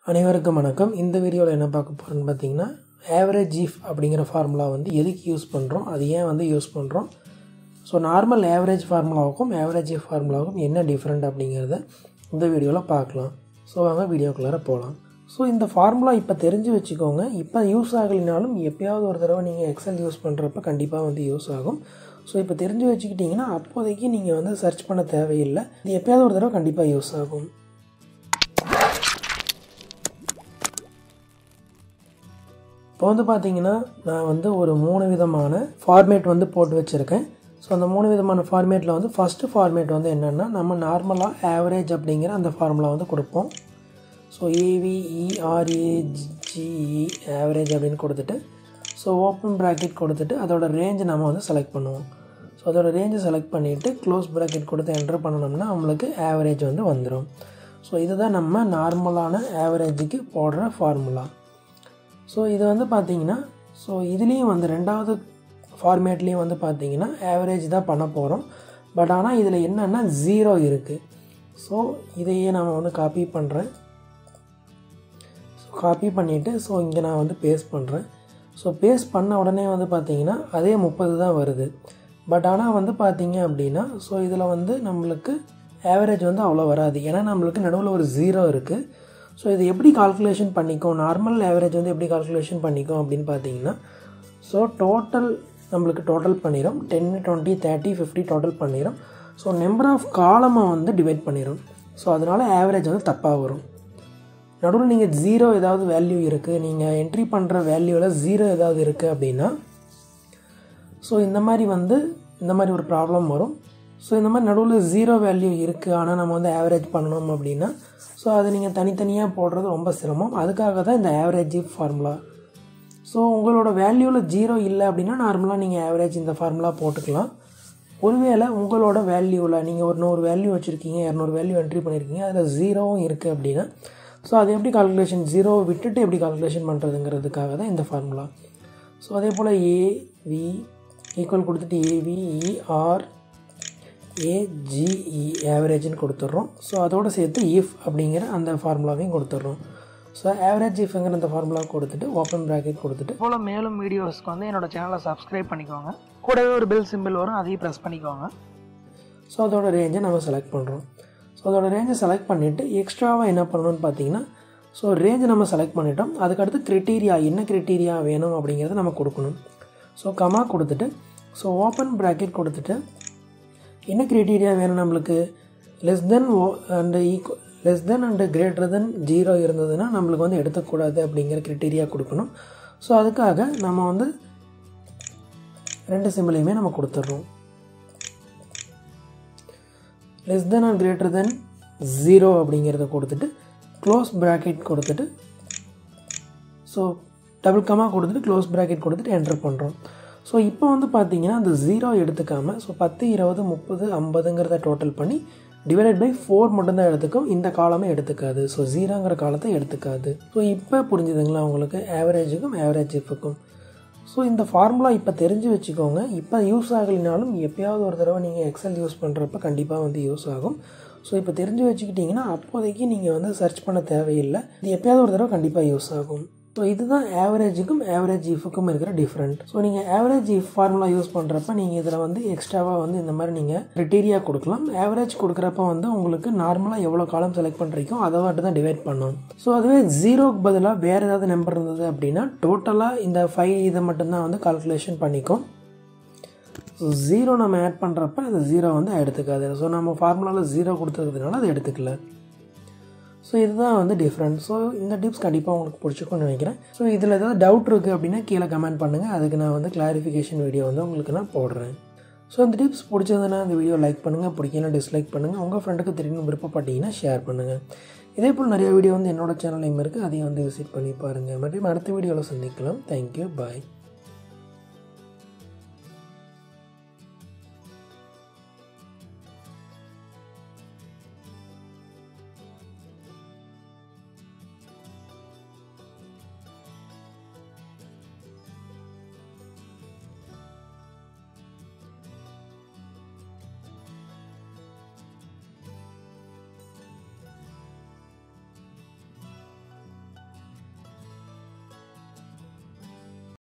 அனைவருக்கும் வணக்கம் இந்த வீடியோவில் என்ன பார்க்க போகிறோன்னு பார்த்தீங்கன்னா ஆவரேஜ் ஈஃப் அப்படிங்கிற ஃபார்முலா வந்து எதுக்கு யூஸ் பண்ணுறோம் அது ஏன் வந்து யூஸ் பண்ணுறோம் ஸோ நார்மல் ஆவரேஜ் ஃபார்முலாவுக்கும் ஆவரேஜ் ஈஃப் ஃபார்முலாவுக்கும் என்ன டிஃப்ரெண்ட் அப்படிங்கிறத இந்த வீடியோவில் பார்க்கலாம் ஸோ வாங்க வீடியோக்குள்ளார போகலாம் ஸோ இந்த ஃபார்முலா இப்போ தெரிஞ்சு வச்சுக்கோங்க இப்போ யூஸ் ஆகலைனாலும் எப்பயாவது ஒரு தடவை நீங்கள் எக்ஸல் யூஸ் பண்ணுறப்ப கண்டிப்பாக வந்து யூஸ் ஆகும் ஸோ இப்போ தெரிஞ்சு வச்சுக்கிட்டிங்கன்னா அப்போதைக்கு நீங்கள் வந்து சர்ச் பண்ண தேவையில்லை இது எப்பயாவது ஒரு தடவை கண்டிப்பாக யூஸ் ஆகும் இப்போ வந்து பார்த்தீங்கன்னா நான் வந்து ஒரு மூணு விதமான ஃபார்மேட் வந்து போட்டு வச்சுருக்கேன் ஸோ அந்த மூணு விதமான ஃபார்மேட்டில் வந்து ஃபஸ்ட்டு ஃபார்மேட் வந்து என்னென்னா நம்ம நார்மலாக ஆவரேஜ் அப்படிங்கிற அந்த ஃபார்முலா வந்து கொடுப்போம் ஸோ ஏவிஇஆர்ஏஜிஇ ஆவரேஜ் அப்படின்னு கொடுத்துட்டு ஸோ ஓப்பன் ப்ராக்கெட் கொடுத்துட்டு அதோட ரேஞ்சை நம்ம வந்து செலக்ட் பண்ணுவோம் ஸோ அதோட ரேஞ்சை செலக்ட் பண்ணிவிட்டு க்ளோஸ் ப்ராக்கெட் கொடுத்து என்டர் பண்ணணும்னா நம்மளுக்கு ஆவரேஜ் வந்து வந்துடும் ஸோ இதுதான் நம்ம நார்மலான ஆவரேஜுக்கு போடுற ஃபார்முலா ஸோ இது வந்து பார்த்தீங்கன்னா ஸோ இதுலேயும் வந்து ரெண்டாவது ஃபார்மேட்லேயும் வந்து பார்த்தீங்கன்னா ஆவரேஜ் தான் பண்ண போகிறோம் பட் ஆனால் இதில் என்னென்னா ஜீரோ இருக்குது ஸோ இதையே நான் வந்து காப்பி பண்ணுறேன் ஸோ காப்பி பண்ணிவிட்டு ஸோ இங்கே நான் வந்து பேஸ்ட் பண்ணுறேன் ஸோ பேஸ்ட் பண்ண உடனே வந்து பார்த்தீங்கன்னா அதே முப்பது தான் வருது பட் ஆனால் வந்து பார்த்தீங்க அப்படின்னா ஸோ இதில் வந்து நம்மளுக்கு ஆவரேஜ் வந்து அவ்வளோ வராது ஏன்னா நம்மளுக்கு நடுவில் ஒரு ஜீரோ இருக்குது ஸோ இது எப்படி கால்குலேஷன் பண்ணிக்கும் நார்மல் ஆவரேஜ் வந்து எப்படி கால்குலேஷன் பண்ணிக்கும் அப்படின்னு பார்த்தீங்கன்னா ஸோ டோட்டல் நம்மளுக்கு டோட்டல் பண்ணிடும் ten twenty thirty fifty total பண்ணிடும் ஸோ நம்பர் ஆஃப் காலமை வந்து டிவைட் பண்ணிடும் ஸோ அதனால் ஆவரேஜ் வந்து தப்பாக வரும் நடுவில் நீங்கள் ஜீரோ ஏதாவது வேல்யூ இருக்குது நீங்கள் என்ட்ரி பண்ணுற வேல்யூவில் ஜீரோ ஏதாவது இருக்குது அப்படின்னா ஸோ இந்த மாதிரி வந்து இந்த மாதிரி ஒரு ப்ராப்ளம் வரும் ஸோ இந்த மாதிரி நடுவில் ஜீரோ வேல்யூ இருக்குது ஆனால் நம்ம வந்து ஆவரேஜ் பண்ணணும் அப்படின்னா ஸோ அதை நீங்கள் தனித்தனியாக போடுறது ரொம்ப சிரமம் அதுக்காக தான் இந்த ஆவரேஜ் ஃபார்முலா ஸோ உங்களோட வேல்யூவில் ஜீரோ இல்லை அப்படின்னா நார்மலாக நீங்கள் ஆவரேஜ் இந்த ஃபார்முலா போட்டுக்கலாம் ஒருவேளை உங்களோட வேல்யூவில் நீங்கள் ஒரு நூறு வேல்யூ வச்சுருக்கீங்க இரநூறு வேல்யூ என்ட்ரி பண்ணியிருக்கீங்க அதில் ஜீரோவும் இருக்குது அப்படின்னா ஸோ அது எப்படி கால்குலேஷன் ஜீரோவை விட்டுட்டு எப்படி கால்குலேஷன் பண்ணுறதுங்கிறதுக்காக தான் இந்த ஃபார்முலா ஸோ அதே போல் ஏ வி ஈக்குவல் கொடுத்துட்டு ஏவிஇஆர் ஏஜிஇ ஆவரேஜ்னு கொடுத்துட்றோம் ஸோ அதோடு சேர்த்து இஃப் அப்படிங்கிற அந்த ஃபார்முலாவையும் கொடுத்துட்றோம் ஸோ ஆவரேஜ் இஃப்ங்கிற அந்த ஃபார்முலா கொடுத்துட்டு ஓப்பன் ப்ராக்கெட் கொடுத்துட்டு போல் மேலும் வீடியோஸ்க்கு வந்து என்னோட சேனலை சப்ஸ்கிரைப் பண்ணிக்கோங்க கூடவே ஒரு பெல் சிம்பிள் வரும் அதையும் ப்ரெஸ் பண்ணிக்கோங்க ஸோ அதோட ரேஞ்சை நம்ம செலக்ட் பண்ணுறோம் ஸோ அதோட ரேஞ்சை செலக்ட் பண்ணிவிட்டு எக்ஸ்ட்ராவாக என்ன பண்ணணும்னு பார்த்தீங்கன்னா ஸோ ரேஞ்சை நம்ம செலக்ட் பண்ணிட்டோம் அதுக்கடுத்து க்ரிட்டீரியா என்ன க்ரிட்டீரியா வேணும் அப்படிங்கிறத நம்ம கொடுக்கணும் ஸோ கமா கொடுத்துட்டு ஸோ ஓப்பன் ப்ராக்கெட் கொடுத்துட்டு என்ன க்ரைட்டீரியா வேணும் நம்மளுக்கு less than or and equal less than and greater than zero இருந்ததுன்னா நம்மளுக்கு வந்து எடுக்கக்கூடாது அப்படிங்கிற க்ரைட்டீரியா கொடுக்கணும் ஸோ அதுக்காக நம்ம வந்து ரெண்டு சிம்பிளையுமே நம்ம கொடுத்துட்றோம் less than and greater than zero அப்படிங்கிறத கொடுத்துட்டு க்ளோஸ் ப்ராக்கெட் கொடுத்துட்டு ஸோ டபுள் கமா கொடுத்துட்டு க்ளோஸ் ப்ராக்கெட் கொடுத்துட்டு என்டர் பண்ணுறோம் ஸோ இப்போ வந்து பார்த்தீங்கன்னா அந்த ஜீரோ எடுத்துக்காமல் ஸோ பத்து இருபது முப்பது ஐம்பதுங்கிறத டோட்டல் பண்ணி டிவைடட் பை ஃபோர் மட்டும்தான் எடுத்துக்கும் இந்த காலமே எடுத்துக்காது ஸோ ஜீரோங்கிற காலத்தை எடுத்துக்காது ஸோ இப்போ புரிஞ்சுதுங்களா உங்களுக்கு ஆவரேஜுக்கும் ஆவரேஜ் இஃபுக்கும் ஸோ இந்த ஃபார்முலா இப்போ தெரிஞ்சு வச்சுக்கோங்க இப்போ யூஸ் ஆகலைனாலும் எப்பயாவது ஒரு தடவை நீங்கள் எக்ஸல் யூஸ் பண்ணுறப்ப கண்டிப்பாக வந்து யூஸ் ஆகும் ஸோ இப்போ தெரிஞ்சு வச்சுக்கிட்டிங்கன்னா அப்போதைக்கு நீங்கள் வந்து சர்ச் பண்ண தேவையில்லை இது எப்பயாவது ஒரு தடவை கண்டிப்பாக யூஸ் ஆகும் ஸோ இதுதான் ஆவரேஜுக்கும் ஆவரேஜ் இஃபுக்கும் இருக்கிற டிஃப்ரெண்ட் ஸோ நீங்கள் ஆவரேஜ் இஃப் ஃபார்முலா யூஸ் பண்ணுறப்ப நீங்கள் இதில் வந்து எக்ஸ்ட்ராவாக வந்து இந்த மாதிரி நீங்கள் க்ரிட்டீரியா கொடுக்கலாம் ஆவரேஜ் கொடுக்குறப்ப வந்து உங்களுக்கு நார்மலாக எவ்வளோ காலம் செலக்ட் பண்ணுறீங்களோ அதை மட்டும் தான் டிவைட் பண்ணும் ஸோ அதுவே ஜீரோக்கு பதிலாக வேறு ஏதாவது நம்பர் இருந்தது அப்படின்னா டோட்டலாக இந்த ஃபைவ் இதை மட்டும்தான் வந்து கால்குலேஷன் பண்ணிக்கும் ஸோ ஜீரோ நம்ம ஆட் பண்ணுறப்ப அந்த ஜீரோ வந்து எடுத்துக்காது ஸோ நம்ம ஃபார்முலாவில் ஜீரோ கொடுத்துருக்கிறதுனால அதை எடுத்துக்கல ஸோ இதுதான் வந்து டிஃப்ரெண்ட் ஸோ இந்த டிப்ஸ் கண்டிப்பாக உங்களுக்கு பிடிச்சிக்கும்னு நினைக்கிறேன் ஸோ இதில் ஏதாவது டவுட் இருக்குது அப்படின்னா கீழே கமெண்ட் பண்ணுங்கள் அதுக்கு நான் வந்து கிளாரிஃபிகேஷன் வீடியோ வந்து உங்களுக்கு நான் போடுறேன் ஸோ இந்த டிப்ஸ் பிடிச்சதுன்னா இந்த வீடியோ லைக் பண்ணுங்கள் பிடிக்கல டிஸ்லைக் பண்ணுங்கள் உங்கள் ஃப்ரெண்டுக்கு தெரியணும் விருப்பப்பட்டீங்கன்னா ஷேர் பண்ணுங்கள் இதே போல் நிறைய வீடியோ வந்து என்னோட சேனல்லையும் இருக்குது அதையும் வந்து விசிட் பண்ணி பாருங்கள் மற்றும் அடுத்த வீடியோவில் சந்திக்கலாம் தேங்க்யூ பாய்